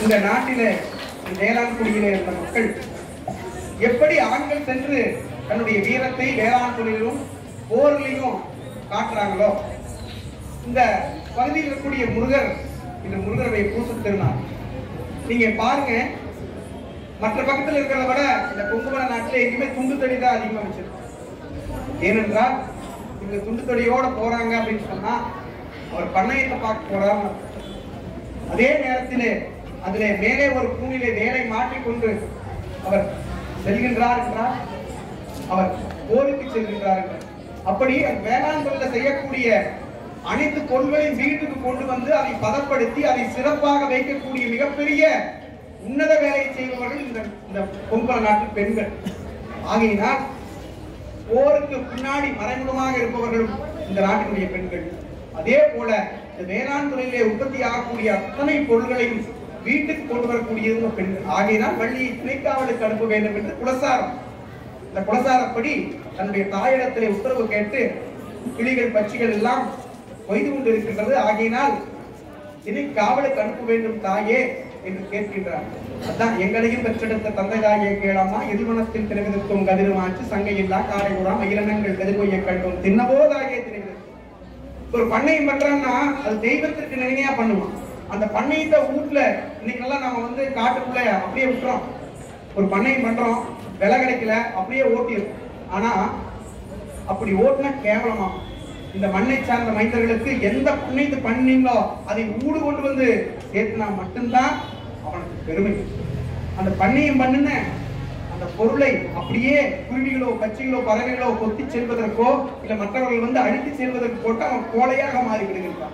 இந்த நாட்டிலே வேளாண் குடியிலே இருந்த மக்கள் எப்படி ஆண்கள் சென்று தன்னுடைய வீரத்தை வேளாண் தொழிலும் போர்லையும் காட்டுறாங்களோ இந்த பகுதியில் இருக்கக்கூடிய முருகர் இந்த முருகருடைய பூசு திருநாள் நீங்க பாருங்க மற்ற பக்கத்துல இருக்கிறத விட இந்த கொங்குமல நாட்டில் எங்கேயுமே துண்டு தடி தான் அதிகமா வச்சிருக்கோம் ஏனென்றால் இங்க துண்டு தடியோட போறாங்க அப்படின்னு சொன்னா அவர் பண்ணையத்தை பார்க்க போறாங்க அதே நேரத்திலே அதிலே மேலே ஒரு கூனிலே வேலை மாற்றிக்கொண்டு அவர் செல்கின்றார் என்றால் அவர் போருக்கு செல்கின்றார் என்றார். அப்படி அந்த வேளாண் தொழில செய்யக்கூடிய அனைத்து பொருள்களையும் வீட்டுக்கு கொண்டு வந்து அதை பதப்படுத்தி அதை சிறப்பாக வைக்கக்கூடிய மிகப்பெரிய உன்னத வேலையை செய்பவர்கள் இந்த இந்த பொங்கல நாட்டு பெண்கள் ஆகையினால் போருக்கு பின்னாடி மறைமுகமாக இருப்பவர்களும் இந்த நாட்டினுடைய பெண்கள் அதே போல இந்த வேளாண் துறையிலே உற்பத்தி ஆகக்கூடிய அத்தனை பொருள்களையும் வீட்டுக்கு கொண்டு வரக்கூடியது பெண்கள் ஆகையினால் வள்ளியை துணைக்காவலுக்கு அனுப்ப வேண்டும் என்று குலசாரம் இந்த குலசாரப்படி தன்னுடைய தாயிடத்திலே உத்தரவு கேட்டு கிளிகள் பட்சிகள் எல்லாம் கொய்து கொண்டு இருக்கின்றது ஆகையினால் இதை காவலுக்கு அனுப்ப வேண்டும் தாயே என்று கேட்கின்றார் அதான் எங்களையும் பெற்றெடுத்த தந்தை தாயே கேளாமா இருமணத்தில் திரைவிதத்தும் கதிருமாச்சு சங்கையில்லா காரை உறாம் இரணங்கள் கதிர்கொய்ய கண்டும் தின்னவோ தாயே திரைவிதத்தும் ஒரு பண்ணையம் பண்றான்னா அது தெய்வத்திற்கு நினைவையா பண்ணுவான் அந்த பண்ணையத்தை வீட்டுல இன்னைக்கெல்லாம் நம்ம வந்து காட்டுக்குள்ள அப்படியே விட்டுறோம் ஒரு பண்ணையம் பண்றோம் விலை கிடைக்கல அப்படியே ஓட்டிடும் ஆனா அப்படி ஓட்டுனா கேவலமா இந்த மண்ணை சார்ந்த மைந்தர்களுக்கு எந்த புண்ணியத்தை பண்ணீங்களோ அதை ஊடு கொண்டு வந்து சேர்த்துனா மட்டும்தான் அவனுக்கு பெருமை அந்த பண்ணையம் பண்ணுன அந்த பொருளை அப்படியே குருவிகளோ பச்சைகளோ பறவைகளோ கொத்தி செல்வதற்கோ இல்ல மற்றவர்கள் வந்து அழித்து செல்வதற்கு போட்டு அவன் கோலையாக மாறி விடுகின்றான்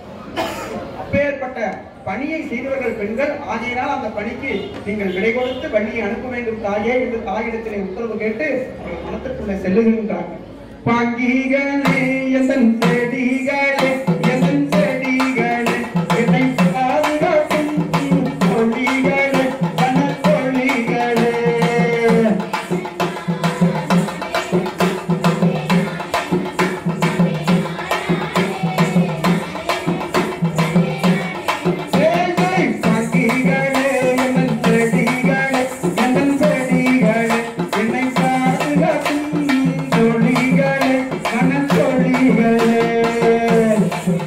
அப்பேற்பட்ட பணியை செய்தவர்கள் பெண்கள் ஆகையினால் அந்த பணிக்கு நீங்கள் விடை கொடுத்து வள்ளியை அனுப்ப வேண்டும் தாயே என்று தாயிடத்திலே உத்தரவு கேட்டு அவர்கள் மனத்திற்குள்ளே செல்லுகின்றார்கள் பாங்கிகளே எதன் செடிகளே எதன் செடிகளே என்னை பாதுகாக்கும் கொடிகளே வனத்தொழிகளே சேலை பாங்கிகளே எதன் செடிகளே எதன் செடிகளே என்னை பாதுகாக்கும் தொழிகளே வனத்தொழிகளே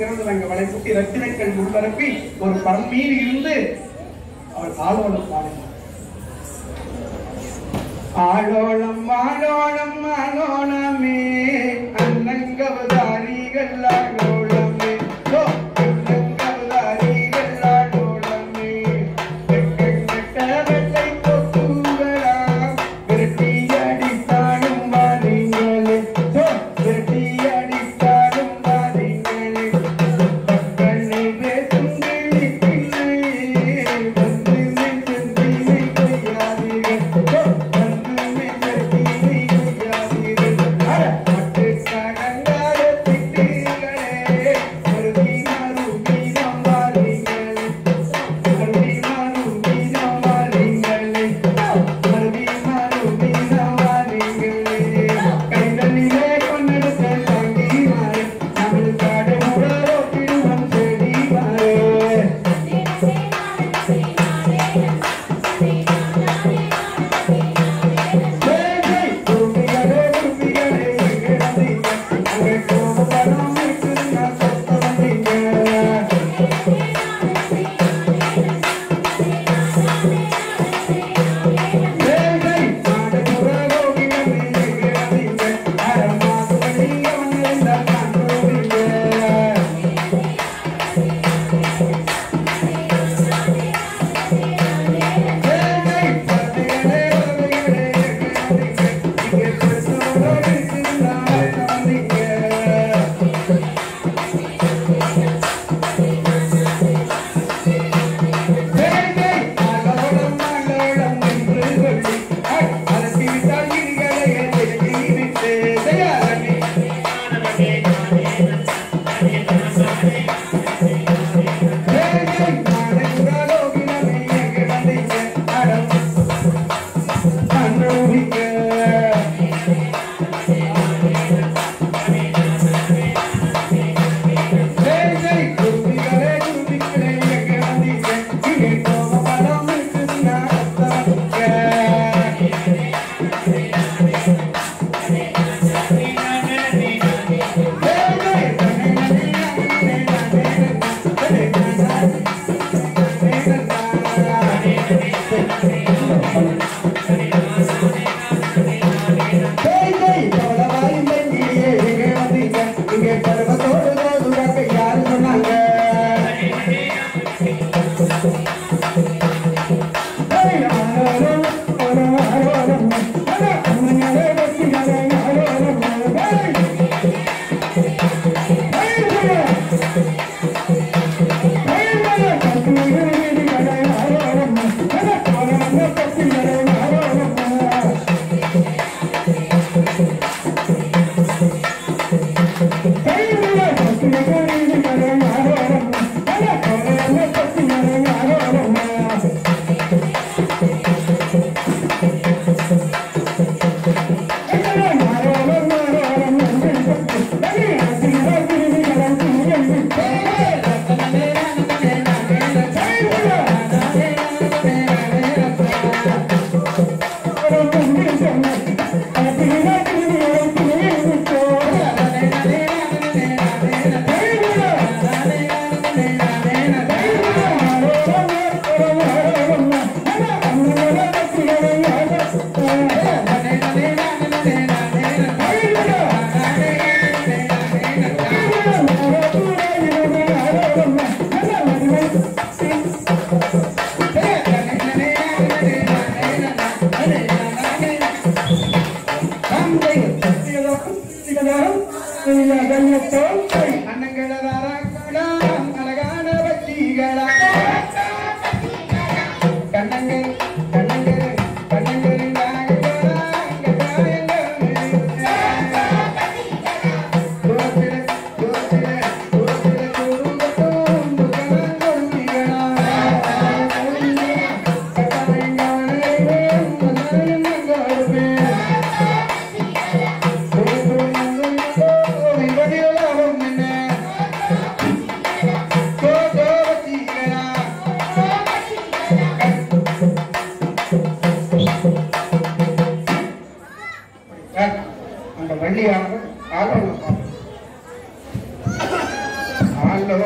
சிறந்து நாங்க வளைப்பூட்டி ரத்தினங்கள் முன்பரப்பி ஒரு படம் மீறி இருந்து அவள் ஆளோலம் பாடினார் ஆளோளம் ஆளோளம் ஆளோளமே அன்னங்கவதாரிகள் ஆளோளமே ஓ அன்னங்கவதாரிகள் ஆளோளமே வெட்டங்கட்ட வெள்ளை கொத்துகளா விரட்டி அடித்தாடும் வாரிங்களே ஓ விரட்டி அடித்தாடும் வாரிங்களே கண்ணை பேசும் கிளி பிள்ளையே வந்து நெஞ்சம் தீமை கொய்யாதீர்கள் ஓ வந்து நெஞ்சம் தீமை கொய்யாதீர்கள் அட மட்டு கடங்காத திட்டுகளே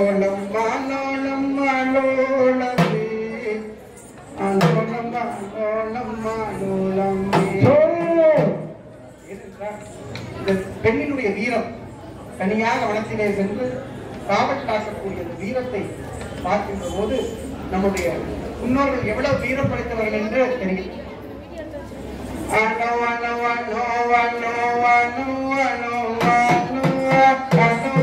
ஆலோலம் மாலோலம் மாலோலமே ஆலோலம் மாலோலம் மாலோலமே ஏனென்றால் இந்த பெண்ணினுடைய வீரம் தனியாக வனத்திலே சென்று காவல் காக்கக்கூடிய அந்த வீரத்தை பார்க்கின்ற போது நம்முடைய முன்னோர்கள் எவ்வளவு வீரம் படைத்தவர்கள் என்று தெரியும் அனோ அனோ அனோ அனோ அனோ அனோ அனோ அனோ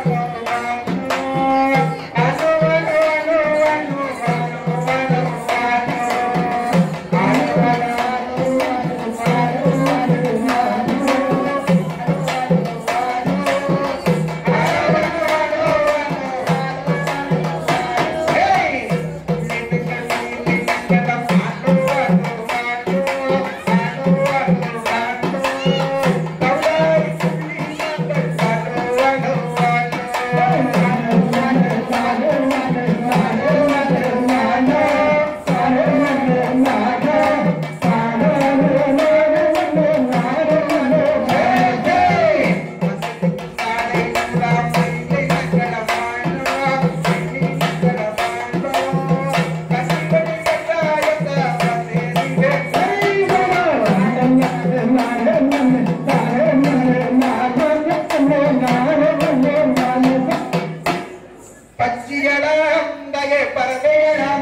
பச்சியடாந்தய பரதேரம்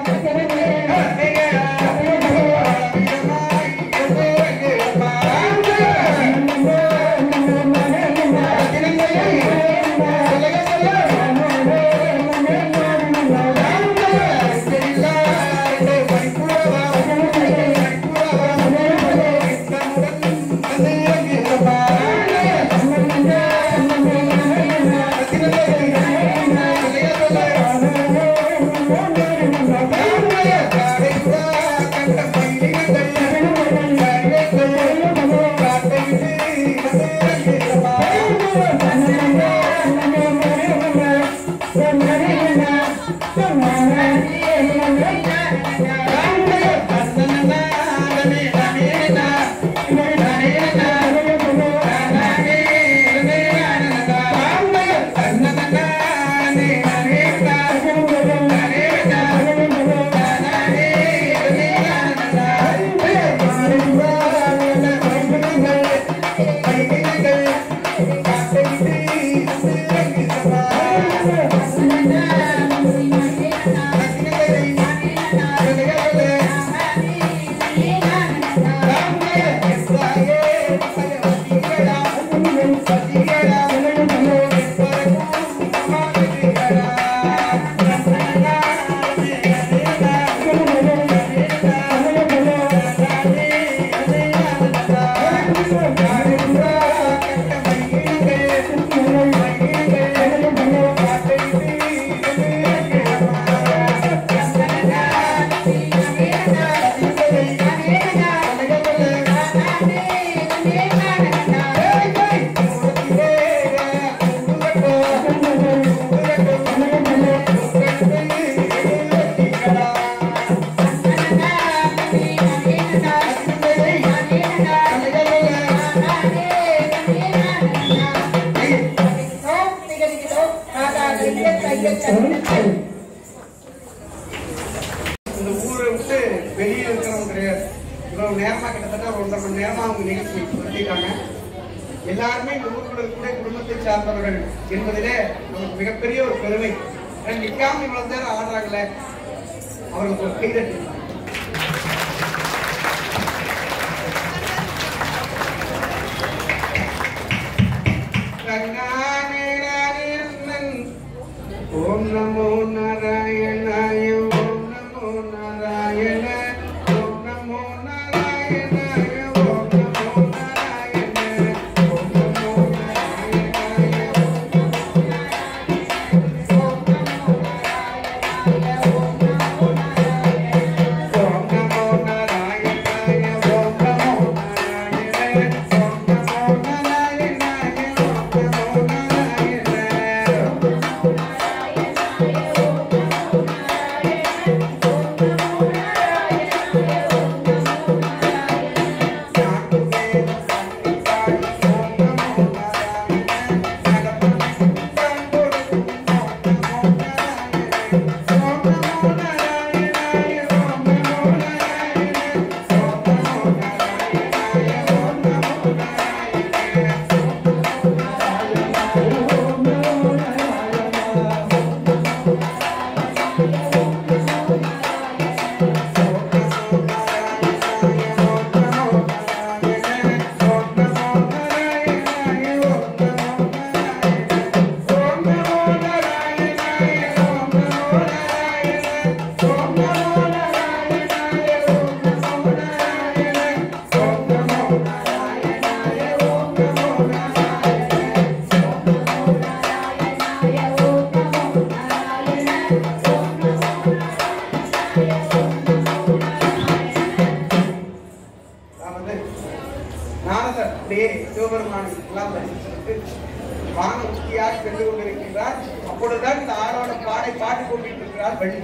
இந்த ஊரை விட்டு வெளியே இருக்கிறவங்க கிடையாது இவ்வளவு நேரமா கிட்டத்தட்ட ஒரு ஒன்றரை மணி நேரமா அவங்க நிகழ்ச்சி நடத்திட்டாங்க எல்லாருமே இந்த ஊருக்குள்ள இருக்கக்கூடிய குடும்பத்தை சார்ந்தவர்கள் என்பதிலே நமக்கு மிகப்பெரிய ஒரு பெருமை ஏன்னா நிக்காம இவ்வளவு நேரம் ஆடுறாங்களே அவர்களுக்கு ஒரு கைதட்டு ஓம் நமோ நாராயணாய ஓம் நமோ நாராயண ஓம் நமோ நாராயணாய ஓம் நமோ நாராயண ஓம் நமோ நாராயணாய ஓம் நமோ நாராயணாய ஓம் நமோ நாராயண ஓம் நமோ நாராயணாய ஓம் நமோ நாராயண எல்லாம் தரிசிச்சுட்டு வான உச்சியாக சென்று கொண்டிருக்கின்றார் அப்பொழுதுதான் இந்த ஆளோட பாடை பாடிக் கொண்டிருக்கிறார் வள்ளி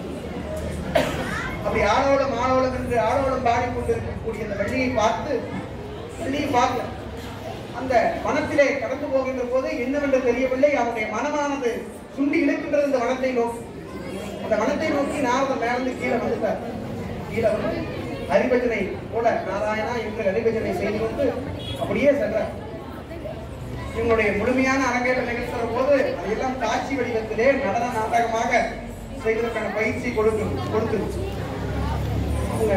அப்படி ஆளோடம் ஆளோடம் என்று ஆளோடம் பாடிக்கொண்டிருக்கக்கூடிய அந்த வள்ளியை பார்த்து வள்ளியை பார்க்க அந்த வனத்திலே கடந்து போகின்ற போது என்னவென்று தெரியவில்லை அவனுடைய மனமானது சுண்டி இழுக்கின்றது இந்த வனத்தை நோக்கி அந்த வனத்தை நோக்கி நாரதன் மேலிருந்து கீழே வந்துட்டார் கீழே வந்து ஹரிபஜனை போல நாராயணா என்று ஹரிபஜனை செய்து கொண்டு அப்படியே சென்றார் இவங்களுடைய முழுமையான அரங்கேற்றம் நிகழ்த்துற போது அதையெல்லாம் காட்சி வடிவத்திலே நடன நாடகமாக செய்வதற்கான பயிற்சி கொடுத்து கொடுத்துருச்சு அவங்க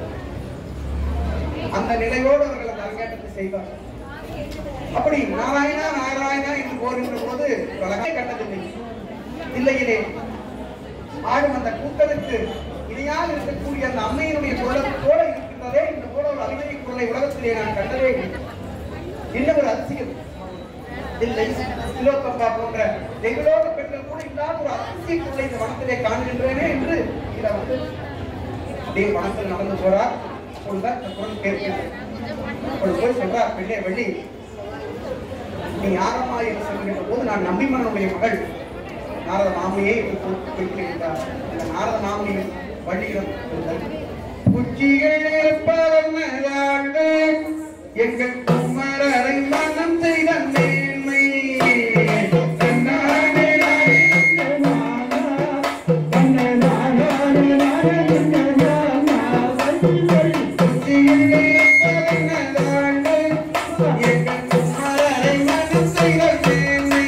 அந்த நிலையோடு அவர்கள் அந்த அரங்கேற்றத்தை செய்வார் அப்படி நாராயணா நாராயணா என்று போகின்ற போது அழகாய் கண்டதில்லை இல்லையிலே ஆடும் அந்த கூட்டலுக்கு இணையாக இருக்கக்கூடிய அந்த அம்மையினுடைய குரல் போல இருக்கின்றதே இந்த போல ஒரு அபிநய குரலை உலகத்திலே நான் கண்டதே இல்லை. என்ன ஒரு அதிசயம் இல்லை சிலோகப்பா போன்ற எங்களோட பெண்கள் கூட இல்லாத ஒரு அதிசய குரலை இந்த வனத்திலே காண்கின்றேனே என்று இதை வந்து அப்படியே வனத்தில் நடந்து போறார் அப்பொழுதுதான் இந்த குரல் கேட்கிறது அப்பொழுது போய் சொல்றார் பெண்ணே வள்ளி நீ யாரம்மா என்று சொல்கின்ற போது நான் நம்பிமன்னனுடைய மகள் நாரத மாமியை என்று குறி- குறிப்பிடுகின்றார் இந்த நாரத மாமியின் வள்ளியிடம் குச்சிகள் இருப்பதென்ன எங்கள் குமரரை மனம் செய்த மேன்மை தன்னானே குச்சிகள் இருப்பதென்ன எங்கள் குமரரை மனம் செய்த மேன்மை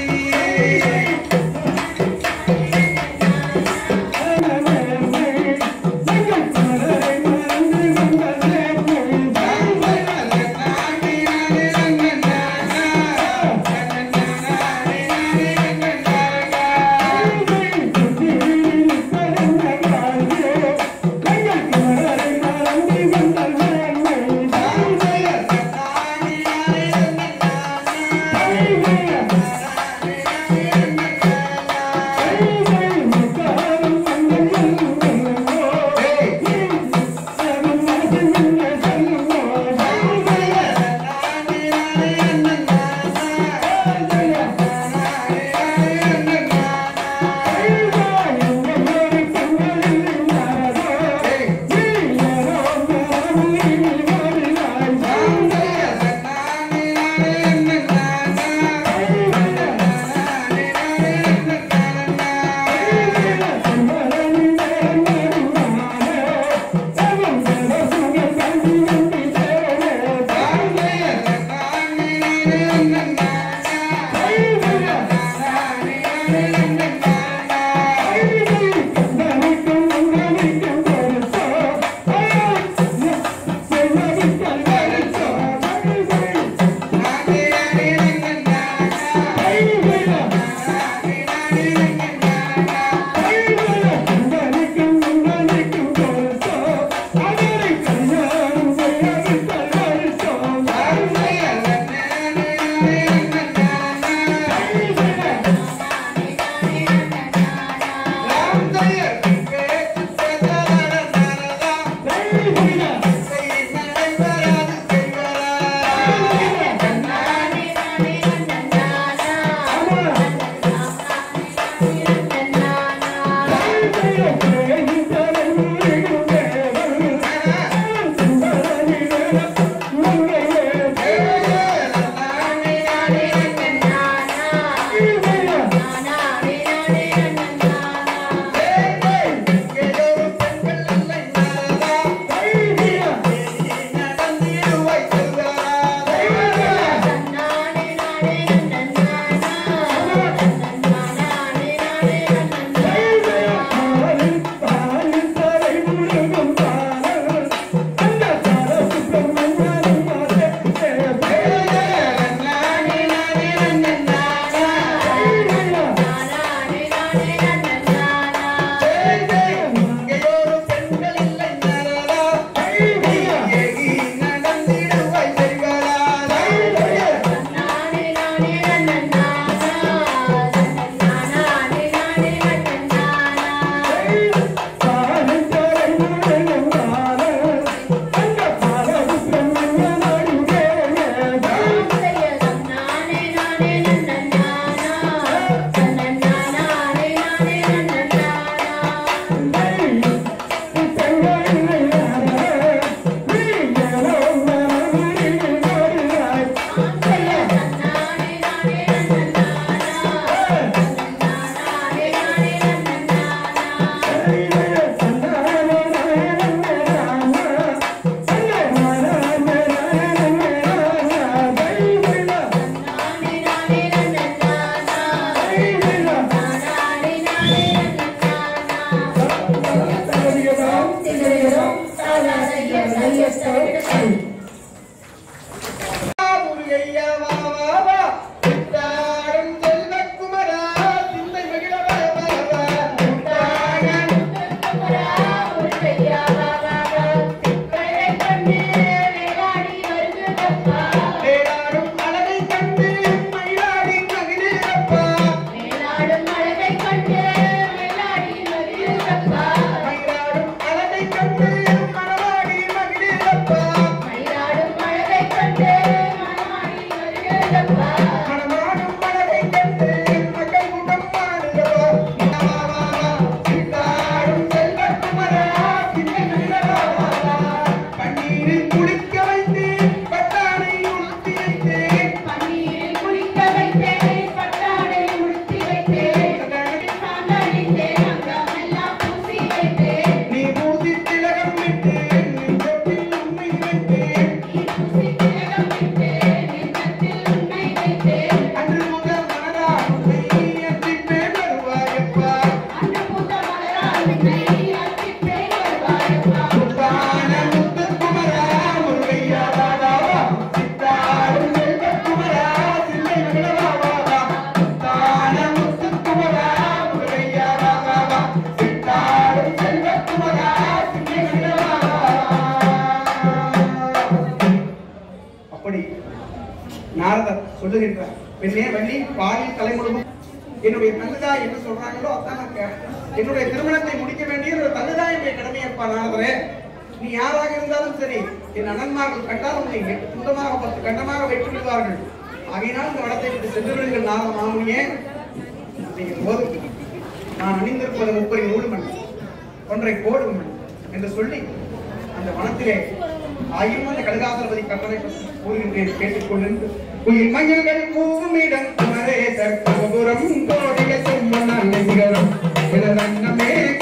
Thank you. முத்தான முத்துக்குமரா, முருகையா வாவா வா. சித்தாடும் செல்வக்குமரா, சிந்தை மகளா வாவா. முத்தான முத்துக்குமரா, முருகையா வாவா வா. சித்தாடும் செல்வக்குமரா, சிந்தை மகளா வாவா. அப்படி நாரதர் சொல்லுகின்றார் பெண்ணே வள்ளி பாலில் தலைமுழுகும் என்னுடைய தங்குதா என்ன சொல்றாங்களோ அதான் நான் கேட்கிறேன். என்னுடைய திருமணத்தை முடிக்க வேண்டிய ஒரு தங்குதா என்னுடைய கடமையப்பா நாரதரே நீ யாராக இருந்தாலும் சரி என் அண்ணன்மார்கள் கண்டால் உன்னை எட்டு துண்டமாக பத்து கண்டமாக வைத்து விடுவார்கள் ஆகையினால் இந்த வடத்தை விட்டு சென்று விடுங்கள் நாரத மாமுனியே நீங்கள் போதும் நான் அணிந்திருப்பது முப்பது நூறு மண் ஒன்றை போடும் மண் என்று சொல்லி அந்த வனத்திலே ஆயிரம் அந்த கடுகாசரபதி கட்டளை கூறுகின்றேன் கேட்டுக்கொண்டு உயிர் மயில்கள் பூமிடம் குமரேசர் கோபுரம் கோடிய சும்மன் சிகரம் இளநன்னமே